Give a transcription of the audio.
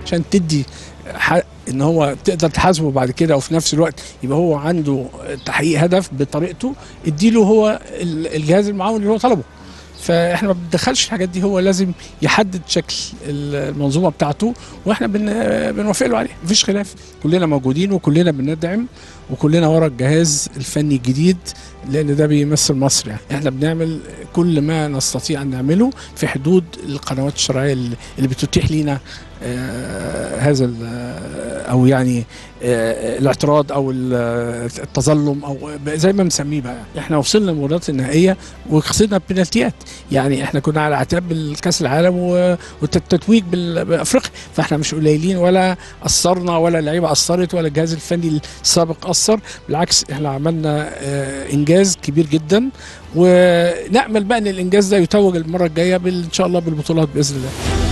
عشان تدي حق ان هو تقدر تحاسبه بعد كده وفي نفس الوقت يبقى هو عنده تحقيق هدف بطريقته اديله هو ال- الجهاز المعاون اللي هو طلبه فاحنا ما بندخلش الحاجات دي هو لازم يحدد شكل المنظومه بتاعته واحنا بن بنوافق له عليه مفيش خلاف كلنا موجودين وكلنا بندعم وكلنا ورا الجهاز الفني الجديد لان ده بيمثل مصر يعني احنا بنعمل كل ما نستطيع ان نعمله في حدود القنوات الشرعيه اللي اللي بتتيح لنا آه، هذا ال- او يعني آه، الاعتراض او ال- التظلم او زي ما بنسميه بقى احنا وصلنا للمباريات النهائيه وخسرنا بنالتيات يعني احنا كنا على اعتاب الكاس العالم و- والتتويج بال- بافريقيا فاحنا مش قليلين ولا قصرنا ولا اللعيبه قصرت ولا الجهاز الفني السابق قصر بالعكس احنا عملنا آه، انجاز كبير جدا ونامل بقى ان الانجاز ده يتوج المره الجايه بال- ان شاء الله بالبطولات باذن الله